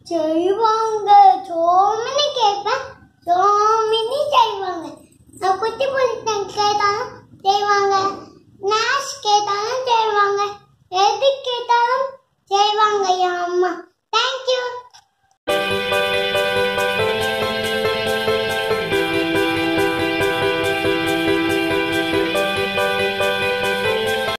செய்வாங்க சோமினி கேட்பேன் சோமினி செய்வாங்க நான் குட்டி புள்ளி கேட்டாலும் செய்வாங்க ஸ்நாக்ஸ் கேட்டாலும் செய்வாங்க எது கேட்டாலும் செய்வாங்க என் அம்மா